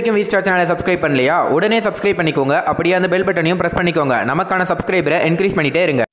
வரைக்கும் V star சேனலை subscribe பண்ணலையா உடனே சப்ஸ்கிரைப் பண்ணிக்கோங்க அப்படியே அந்த பெல் பட்டனையும் ப்ரெஸ் பண்ணிக்கோங்க நமக்கான சப்ஸ்கிரைபரை என்கரேஜ் பண்ணிட்டே இருங்க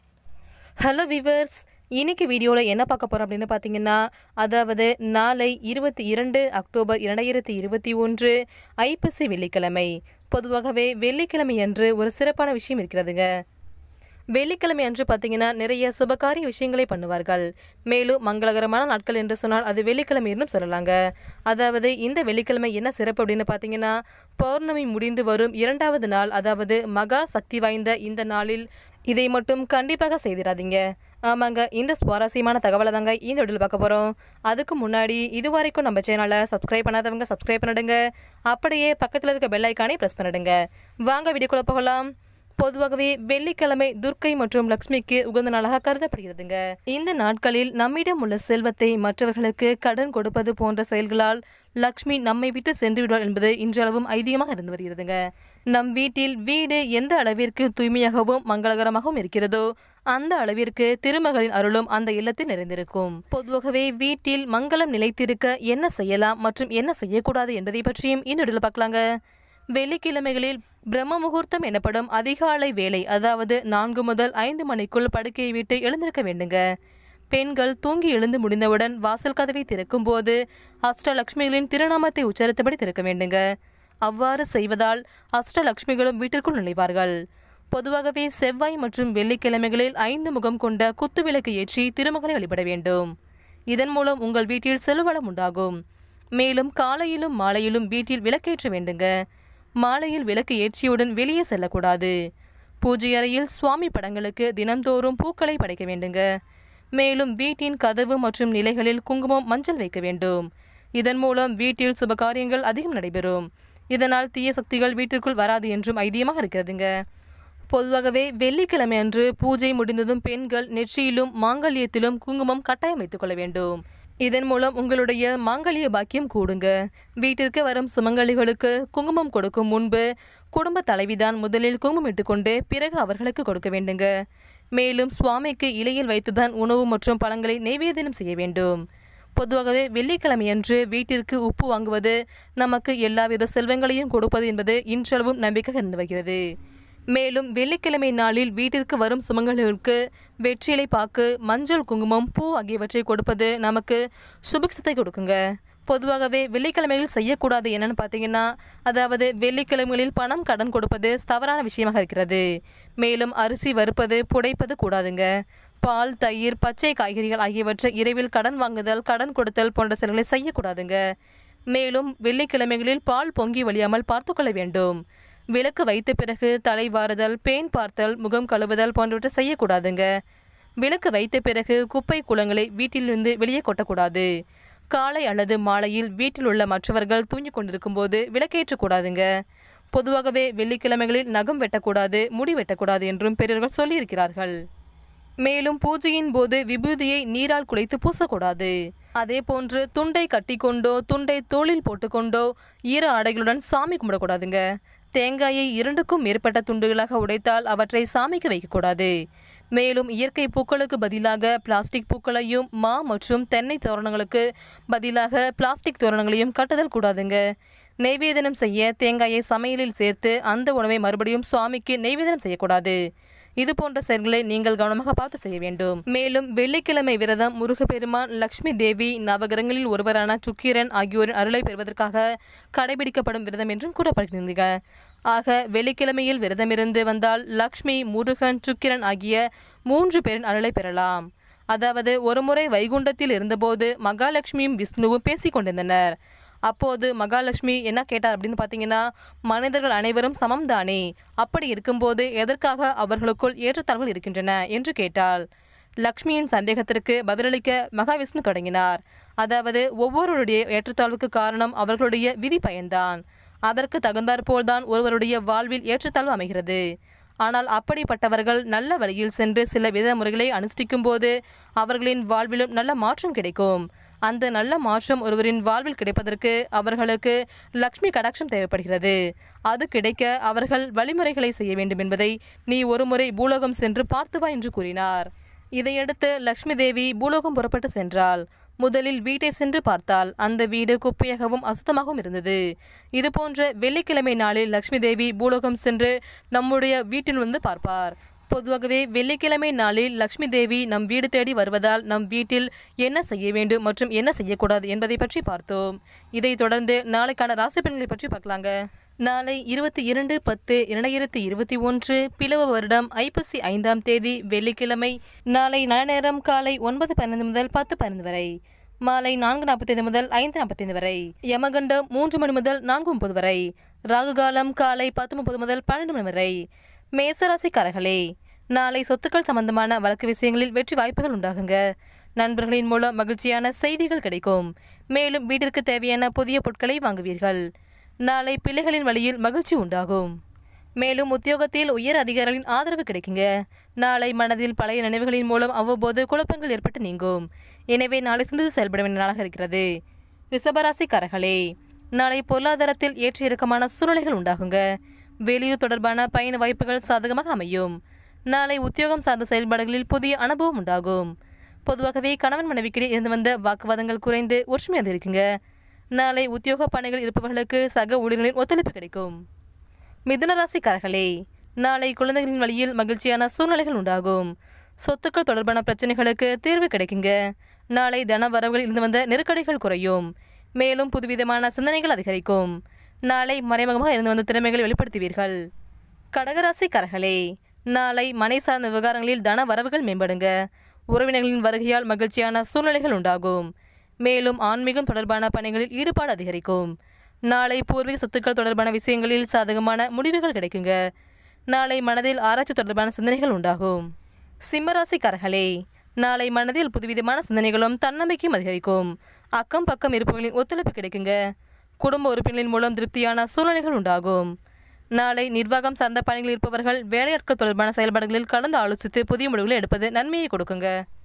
ஹலோ விவர்ஸ் இன்னைக்கு வீடியோவில் என்ன பார்க்க போகிறோம் அப்படின்னு பார்த்தீங்கன்னா அதாவது நாளை இருபத்தி இரண்டு அக்டோபர் இரண்டாயிரத்தி இருபத்தி ஒன்று ஐப்பசி வெள்ளிக்கிழமை பொதுவாகவே வெள்ளிக்கிழமை அன்று ஒரு சிறப்பான விஷயம் இருக்கிறதுங்க வெள்ளிக்கிழமை அன்று பார்த்தீங்கன்னா நிறைய சுபகாரிய விஷயங்களை பண்ணுவார்கள் மேலும் மங்களகரமான நாட்கள் என்று சொன்னால் அது வெள்ளிக்கிழமை என்றும் சொல்லலாங்க அதாவது இந்த வெள்ளிக்கிழமை என்ன சிறப்பு அப்படின்னு பார்த்தீங்கன்னா பௌர்ணமி முடிந்து வரும் இரண்டாவது நாள் அதாவது மகா சக்தி வாய்ந்த இந்த நாளில் இதை மட்டும் கண்டிப்பாக செய்திடாதீங்க ஆமாங்க இந்த சுவாரஸ்யமான தகவலை தாங்க இந்த வீடியோவில் பார்க்க போகிறோம் அதுக்கு முன்னாடி இது வரைக்கும் நம்ம சேனலை சப்ஸ்கிரைப் பண்ணாதவங்க சப்ஸ்கிரைப் பண்ணிடுங்க அப்படியே பக்கத்தில் இருக்க பெல் ஐக்கானே ப்ரெஸ் பண்ணிடுங்க வாங்க வீடியோக்குள்ள போகலாம் பொதுவாகவே வெள்ளிக்கிழமை துர்க்கை மற்றும் லக்ஷ்மிக்கு உகந்த நாளாக கருதப்படுகிறதுங்க இந்த நாட்களில் நம்மிடம் உள்ள செல்வத்தை மற்றவர்களுக்கு கடன் கொடுப்பது போன்ற செயல்களால் லக்ஷ்மி நம்மை விட்டு சென்று விடுவாள் என்பது இன்றளவும் ஐதீகமாக இருந்து வருகிறதுங்க நம் வீட்டில் வீடு எந்த அளவிற்கு தூய்மையாகவும் மங்களகரமாகவும் இருக்கிறதோ அந்த அளவிற்கு திருமகளின் அருளும் அந்த இல்லத்தில் நிறைந்திருக்கும் பொதுவாகவே வீட்டில் மங்களம் நிலைத்திருக்க என்ன செய்யலாம் மற்றும் என்ன செய்யக்கூடாது என்பதை பற்றியும் இந்த வீடியோவில் பார்க்கலாங்க வெள்ளிக்கிழமைகளில் பிரம்ம முகூர்த்தம் எனப்படும் அதிகாலை வேலை அதாவது நான்கு முதல் ஐந்து மணிக்குள் படுக்கையை விட்டு எழுந்திருக்க வேண்டுங்க பெண்கள் தூங்கி எழுந்து முடிந்தவுடன் வாசல் கதவை திறக்கும் போது அஷ்டலக்ஷ்மிகளின் திருநாமத்தை உச்சரித்தபடி திறக்க வேண்டுங்க அவ்வாறு செய்வதால் அஷ்டலக்ஷ்மிகளும் வீட்டிற்குள் நுழைவார்கள் பொதுவாகவே செவ்வாய் மற்றும் வெள்ளிக்கிழமைகளில் ஐந்து முகம் கொண்ட குத்துவிளக்கு ஏற்றி திருமகளை வழிபட வேண்டும் இதன் மூலம் உங்கள் வீட்டில் செல்வளம் உண்டாகும் மேலும் காலையிலும் மாலையிலும் வீட்டில் விளக்கேற்ற வேண்டுங்க மாலையில் விளக்கு ஏற்றியவுடன் வெளியே செல்லக்கூடாது பூஜை அறையில் சுவாமி படங்களுக்கு தினம்தோறும் பூக்களை படைக்க வேண்டுங்க மேலும் வீட்டின் கதவு மற்றும் நிலைகளில் குங்குமம் மஞ்சள் வைக்க வேண்டும் இதன் மூலம் வீட்டில் சுபகாரியங்கள் அதிகம் நடைபெறும் இதனால் தீய சக்திகள் வீட்டிற்குள் வராது என்றும் ஐதீகமாக இருக்கிறதுங்க பொதுவாகவே வெள்ளிக்கிழமை அன்று பூஜை முடிந்ததும் பெண்கள் நெற்றியிலும் மாங்கல்யத்திலும் குங்குமம் கட்டாயம் வைத்துக் கொள்ள வேண்டும் இதன் மூலம் உங்களுடைய மாங்கல்ய பாக்கியம் கூடுங்க வீட்டிற்கு வரும் சுமங்கலிகளுக்கு குங்குமம் கொடுக்கும் முன்பு குடும்ப தலைவிதான் முதலில் குங்குமம் இட்டுக்கொண்டு பிறகு அவர்களுக்கு கொடுக்க வேண்டுங்க மேலும் சுவாமிக்கு இலையில் வைத்துதான் உணவு மற்றும் பழங்களை நைவேத்தியம் செய்ய வேண்டும் பொதுவாகவே வெள்ளிக்கிழமையன்று வீட்டிற்கு உப்பு வாங்குவது நமக்கு எல்லாவித செல்வங்களையும் கொடுப்பது என்பது இன்றளவும் நம்பிக்கை இருந்து வருகிறது மேலும் வெள்ளிக்கிழமை நாளில் வீட்டிற்கு வரும் சுமங்கல்களுக்கு வெற்றிலை பாக்கு மஞ்சள் குங்குமம் பூ ஆகியவற்றை கொடுப்பது நமக்கு சுபிக்ஷத்தை கொடுக்குங்க பொதுவாகவே வெள்ளிக்கிழமைகள் செய்யக்கூடாது என்னன்னு பார்த்தீங்கன்னா அதாவது வெள்ளிக்கிழமைகளில் பணம் கடன் கொடுப்பது தவறான விஷயமாக இருக்கிறது மேலும் அரிசி வறுப்பது புடைப்பது கூடாதுங்க பால் தயிர் பச்சை காய்கறிகள் ஆகியவற்றை இரவில் கடன் வாங்குதல் கடன் கொடுத்தல் போன்ற செயல்களை செய்யக்கூடாதுங்க மேலும் வெள்ளிக்கிழமைகளில் பால் பொங்கி வழியாமல் பார்த்துக்கொள்ள வேண்டும் விளக்கு வைத்த பிறகு தலை வாருதல் பேன் பார்த்தல் முகம் கழுவுதல் போன்றவற்றை செய்யக்கூடாதுங்க விளக்கு வைத்த பிறகு குப்பை குளங்களை வீட்டிலிருந்து வெளியே கொட்டக்கூடாது காலை அல்லது மாலையில் வீட்டில் உள்ள மற்றவர்கள் தூங்கிக் கொண்டிருக்கும் போது விளக்கேற்றக்கூடாதுங்க பொதுவாகவே வெள்ளிக்கிழமைகளில் நகம் வெட்டக்கூடாது முடி வெட்டக்கூடாது என்றும் பெரியவர்கள் சொல்லியிருக்கிறார்கள் மேலும் பூஜையின் போது விபூதியை நீரால் குலைத்து பூசக்கூடாது அதே போன்று துண்டை கட்டிக்கொண்டோ துண்டை தோளில் போட்டுக்கொண்டோ ஈர ஆடைகளுடன் சாமி கும்பிடக்கூடாதுங்க தேங்காயை இரண்டுக்கும் மேற்பட்ட துண்டுகளாக உடைத்தால் அவற்றை சாமிக்கு வைக்கக்கூடாது மேலும் இயற்கை பூக்களுக்கு பதிலாக பிளாஸ்டிக் பூக்களையும் மா மற்றும் தென்னை தோரணங்களுக்கு பதிலாக பிளாஸ்டிக் தோரணங்களையும் கட்டுதல் கூடாதுங்க நெய்வேதனம் செய்ய தேங்காயை சமையலில் சேர்த்து அந்த உணவை மறுபடியும் சுவாமிக்கு நெய்வேதனம் செய்யக்கூடாது இது போன்ற செயல்களை நீங்கள் கவனமாக பார்த்து செய்ய வேண்டும் மேலும் வெள்ளிக்கிழமை விரதம் முருகப்பெருமான் லக்ஷ்மி தேவி நவகிரகங்களில் ஒருவரான சுக்கிரன் ஆகியோரின் அருளை பெறுவதற்காக கடைபிடிக்கப்படும் விரதம் என்றும் கூறப்படுகிறது ஆக வெள்ளிக்கிழமையில் விரதமிருந்து வந்தால் லக்ஷ்மி முருகன் சுக்கிரன் ஆகிய மூன்று பேரின் அருளை பெறலாம் அதாவது ஒருமுறை வைகுண்டத்தில் இருந்தபோது மகாலட்சுமியும் விஷ்ணுவும் பேசிக் கொண்டிருந்தனர் அப்போது மகாலட்சுமி என்ன கேட்டார் அப்படின்னு பார்த்தீங்கன்னா மனிதர்கள் அனைவரும் சமம் தானே அப்படி இருக்கும்போது எதற்காக அவர்களுக்குள் ஏற்றத்தாழ்வுகள் இருக்கின்றன என்று கேட்டாள் லக்ஷ்மியின் சந்தேகத்திற்கு பதிலளிக்க மகாவிஷ்ணு தொடங்கினார் அதாவது ஒவ்வொருவருடைய ஏற்றத்தாழ்வுக்கு காரணம் அவர்களுடைய விதி பயன்தான் அதற்கு தகுந்தாற்போல்தான் ஒருவருடைய வாழ்வில் ஏற்றத்தாழ்வு அமைகிறது ஆனால் அப்படிப்பட்டவர்கள் நல்ல வழியில் சென்று சில வித முறைகளை அனுஷ்டிக்கும் போது அவர்களின் வாழ்விலும் நல்ல மாற்றம் கிடைக்கும் அந்த நல்ல மாற்றம் ஒருவரின் வாழ்வில் கிடைப்பதற்கு அவர்களுக்கு லக்ஷ்மி கடாட்சம் தேவைப்படுகிறது அது கிடைக்க அவர்கள் வழிமுறைகளை செய்ய வேண்டும் என்பதை நீ ஒருமுறை பூலோகம் சென்று பார்த்து வா என்று கூறினார் இதையடுத்து லக்ஷ்மி தேவி பூலோகம் புறப்பட்டு சென்றாள் முதலில் வீட்டை சென்று பார்த்தால் அந்த வீடு குப்பையாகவும் அசுத்தமாகவும் இருந்தது இது போன்ற வெள்ளிக்கிழமை நாளில் லக்ஷ்மி தேவி பூலோகம் சென்று நம்முடைய வீட்டில் வந்து பார்ப்பார் பொதுவாகவே வெள்ளிக்கிழமை நாளில் லக்ஷ்மி தேவி நம் வீடு தேடி வருவதால் நம் வீட்டில் என்ன செய்ய வேண்டும் மற்றும் என்ன செய்யக்கூடாது என்பதை பற்றி பார்த்தோம் இதைத் தொடர்ந்து நாளைக்கான ராசி பலன்களை பற்றி பார்க்கலாங்க நாளை இருபத்தி இரண்டு பத்து இரண்டாயிரத்தி இருபத்தி ஒன்று பிளவ வருடம் ஐப்பசி ஐந்தாம் தேதி வெள்ளிக்கிழமை நாளை நல்ல நேரம் காலை ஒன்பது பன்னெண்டு முதல் பத்து பன்னெண்டு வரை மாலை நான்கு நாற்பத்தைந்து முதல் ஐந்து நாற்பத்தைந்து வரை யமகண்டம் மூன்று மணி முதல் நான்கு முப்பது வரை ராகு காலம் காலை பத்து முப்பது முதல் பன்னெண்டு மணி வரை மேசராசிக்காரர்களே நாளை சொத்துக்கள் சம்பந்தமான வழக்கு விஷயங்களில் வெற்றி வாய்ப்புகள் உண்டாகுங்க நண்பர்களின் மூலம் மகிழ்ச்சியான செய்திகள் கிடைக்கும் மேலும் வீட்டிற்கு தேவையான புதிய பொருட்களை வாங்குவீர்கள் நாளை பிள்ளைகளின் வழியில் மகிழ்ச்சி உண்டாகும் மேலும் உத்தியோகத்தில் உயர் அதிகாரிகளின் ஆதரவு கிடைக்குங்க நாளை மனதில் பழைய நினைவுகளின் மூலம் அவ்வப்போது குழப்பங்கள் ஏற்பட்டு நீங்கும் எனவே நாளை சிந்தித்து செயல்பட வேண்டிய நாளாக இருக்கிறது ரிஷபராசிக்காரர்களே நாளை பொருளாதாரத்தில் ஏற்ற இறக்கமான சூழ்நிலைகள் உண்டாகுங்க வெளியூர் தொடர்பான பயண வாய்ப்புகள் சாதகமாக அமையும் நாளை உத்தியோகம் சார்ந்த செயல்பாடுகளில் புதிய அனுபவம் உண்டாகும் பொதுவாகவே கணவன் மனைவிக்கிடையே இருந்து வந்த வாக்குவாதங்கள் குறைந்து ஒற்றுமை அதிகரிக்குங்க நாளை உத்தியோக பணிகள் இருப்பவர்களுக்கு சக ஊழியர்களின் ஒத்துழைப்பு கிடைக்கும் மிதுன ராசிக்காரர்களே நாளை குழந்தைகளின் வழியில் மகிழ்ச்சியான சூழ்நிலைகள் உண்டாகும் சொத்துக்கள் தொடர்பான பிரச்சனைகளுக்கு தீர்வு கிடைக்குங்க நாளை தன வரவுகள் இருந்து வந்த நெருக்கடிகள் குறையும் மேலும் புதுவிதமான சிந்தனைகள் அதிகரிக்கும் நாளை மறைமுகமாக இருந்து வந்த திறமைகளை வெளிப்படுத்துவீர்கள் கடகராசிக்காரர்களே நாளை மனை சார்ந்த விவகாரங்களில் தன வரவுகள் மேம்படுங்க உறவினர்களின் வருகையால் மகிழ்ச்சியான சூழ்நிலைகள் உண்டாகும் மேலும் ஆன்மீகம் தொடர்பான பணிகளில் ஈடுபாடு அதிகரிக்கும் நாளை பூர்வீக சொத்துக்கள் தொடர்பான விஷயங்களில் சாதகமான முடிவுகள் கிடைக்குங்க நாளை மனதில் ஆராய்ச்சி தொடர்பான சிந்தனைகள் உண்டாகும் சிம்மராசிக்காரர்களே நாளை மனதில் புதுவிதமான சிந்தனைகளும் தன்னம்பிக்கையும் அதிகரிக்கும் அக்கம் பக்கம் இருப்பவர்களின் ஒத்துழைப்பு கிடைக்குங்க குடும்ப உறுப்பினர்களின் மூலம் திருப்தியான சூழ்நிலைகள் உண்டாகும் நாளை நிர்வாகம் சார்ந்த பணிகளில் இருப்பவர்கள் வேலையாட்கள் தொடர்பான செயல்பாடுகளில் கலந்து ஆலோசித்து புதிய முடிவுகளை எடுப்பது நன்மையை கொடுக்குங்க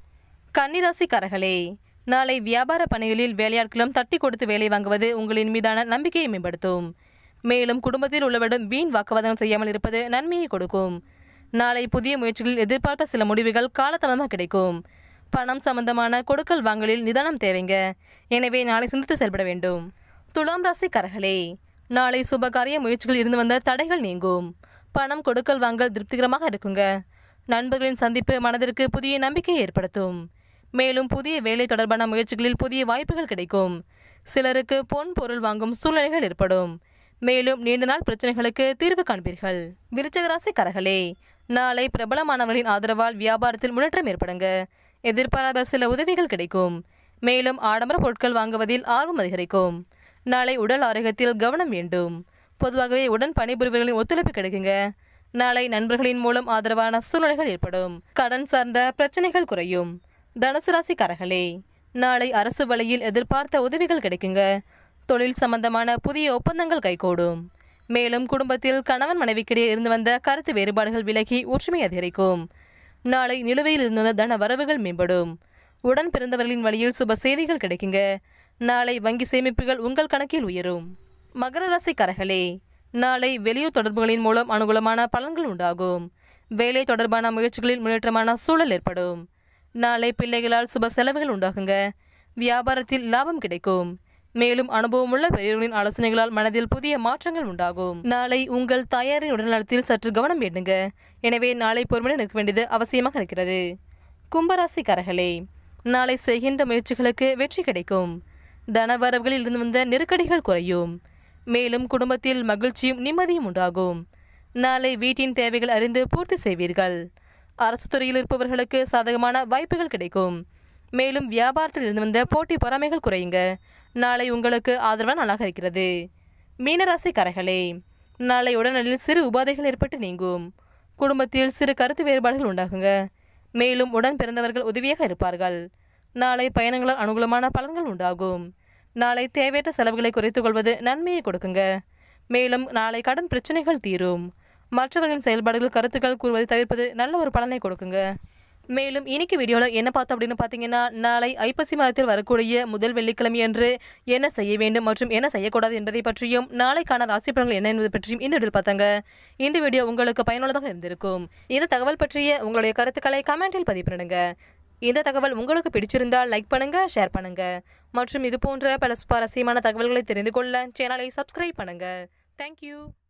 கன்னிராசிக்காரர்களே நாளை வியாபார பணிகளில் வேலையாட்களும் தட்டி கொடுத்து வேலை வாங்குவது உங்களின் மீதான நம்பிக்கையை மேம்படுத்தும் மேலும் குடும்பத்தில் உள்ளவரிடம் வீண் வாக்குவாதம் செய்யாமல் இருப்பது நன்மையை கொடுக்கும் நாளை புதிய முயற்சிகளில் எதிர்பார்த்த சில முடிவுகள் காலதாமதமாக கிடைக்கும் பணம் சம்பந்தமான கொடுக்கல் வாங்கலில் நிதானம் தேவைங்க எனவே நாளை சிந்தித்து செயல்பட வேண்டும் துலாம் ராசிக்காரர்களே நாளை சுபகாரிய முயற்சிகள் இருந்து வந்த தடைகள் நீங்கும் பணம் கொடுக்கல் வாங்கல் திருப்திகரமாக இருக்குங்க நண்பர்களின் சந்திப்பு மனதிற்கு புதிய நம்பிக்கையை ஏற்படுத்தும் மேலும் புதிய வேலை தொடர்பான முயற்சிகளில் புதிய வாய்ப்புகள் கிடைக்கும் சிலருக்கு பொன் பொருள் வாங்கும் சூழ்நிலைகள் ஏற்படும் மேலும் நீண்ட நாள் பிரச்சனைகளுக்கு தீர்வு காண்பீர்கள் விருச்சக ராசிக்காரர்களே நாளை பிரபலமானவர்களின் ஆதரவால் வியாபாரத்தில் முன்னேற்றம் ஏற்படுங்க எதிர்பாராத சில உதவிகள் கிடைக்கும் மேலும் ஆடம்பர பொருட்கள் வாங்குவதில் ஆர்வம் அதிகரிக்கும் நாளை உடல் ஆரோக்கியத்தில் கவனம் வேண்டும் பொதுவாகவே உடன் பணிபுரிவர்களின் ஒத்துழைப்பு கிடைக்குங்க நாளை நண்பர்களின் மூலம் ஆதரவான சூழ்நிலைகள் ஏற்படும் கடன் சார்ந்த பிரச்சனைகள் குறையும் தனுசு ராசிக்காரர்களே நாளை அரசு வழியில் எதிர்பார்த்த உதவிகள் கிடைக்குங்க தொழில் சம்பந்தமான புதிய ஒப்பந்தங்கள் கைகூடும் மேலும் குடும்பத்தில் கணவன் மனைவிக்கிடையே இருந்து வந்த கருத்து வேறுபாடுகள் விலகி ஒற்றுமை அதிகரிக்கும் நாளை நிலுவையில் இருந்து வந்த தன வரவுகள் மேம்படும் உடன் பிறந்தவர்களின் வழியில் சுப செய்திகள் கிடைக்குங்க நாளை வங்கி சேமிப்புகள் உங்கள் கணக்கில் உயரும் மகர ராசிக்காரர்களே நாளை வெளியூர் தொடர்புகளின் மூலம் அனுகூலமான பலன்கள் உண்டாகும் வேலை தொடர்பான முயற்சிகளில் முன்னேற்றமான சூழல் ஏற்படும் நாளை பிள்ளைகளால் சுப செலவுகள் உண்டாகுங்க வியாபாரத்தில் லாபம் கிடைக்கும் மேலும் அனுபவமுள்ள பெரியவர்களின் ஆலோசனைகளால் மனதில் புதிய மாற்றங்கள் உண்டாகும் நாளை உங்கள் தாயாரின் உடல்நலத்தில் சற்று கவனம் வேண்டுங்க எனவே நாளை பொறுமையுடன் இருக்க வேண்டியது அவசியமாக இருக்கிறது கும்பராசிக்காரர்களே நாளை செய்கின்ற முயற்சிகளுக்கு வெற்றி கிடைக்கும் தனவரவுகளில் இருந்து வந்த நெருக்கடிகள் குறையும் மேலும் குடும்பத்தில் மகிழ்ச்சியும் நிம்மதியும் உண்டாகும் நாளை வீட்டின் தேவைகள் அறிந்து பூர்த்தி செய்வீர்கள் அரசு துறையில் இருப்பவர்களுக்கு சாதகமான வாய்ப்புகள் கிடைக்கும் மேலும் வியாபாரத்தில் இருந்து வந்த போட்டி பொறாமைகள் குறையுங்க நாளை உங்களுக்கு ஆதரவான நாளாக இருக்கிறது மீனராசிக்காரர்களே நாளை உடல்நலில் சிறு உபாதைகள் ஏற்பட்டு நீங்கும் குடும்பத்தில் சிறு கருத்து வேறுபாடுகள் உண்டாகுங்க மேலும் உடன் பிறந்தவர்கள் உதவியாக இருப்பார்கள் நாளை பயணங்களால் அனுகூலமான பலன்கள் உண்டாகும் நாளை தேவையற்ற செலவுகளை குறைத்துக் கொள்வது நன்மையை கொடுக்குங்க மேலும் நாளை கடன் பிரச்சனைகள் தீரும் மற்றவர்களின் செயல்பாடுகள் கருத்துக்கள் கூறுவதை தவிர்ப்பது நல்ல ஒரு பலனை கொடுக்குங்க மேலும் இன்னைக்கு வீடியோவில் என்ன பார்த்தோம் அப்படின்னு பார்த்தீங்கன்னா நாளை ஐப்பசி மாதத்தில் வரக்கூடிய முதல் வெள்ளிக்கிழமை அன்று என்ன செய்ய வேண்டும் மற்றும் என்ன செய்யக்கூடாது என்பதை பற்றியும் நாளைக்கான ராசி பலன்கள் என்ன என்பதை பற்றியும் இந்த வீடியோவில் பார்த்தாங்க இந்த வீடியோ உங்களுக்கு பயனுள்ளதாக இருந்திருக்கும் இந்த தகவல் பற்றிய உங்களுடைய கருத்துக்களை கமெண்டில் பதிவு பண்ணுங்க இந்த தகவல் உங்களுக்கு பிடிச்சிருந்தால் லைக் பண்ணுங்க ஷேர் பண்ணுங்க மற்றும் இது போன்ற பல சுவாரஸ்யமான தகவல்களை தெரிந்து கொள்ள சேனலை சப்ஸ்கிரைப் பண்ணுங்க தேங்க்யூ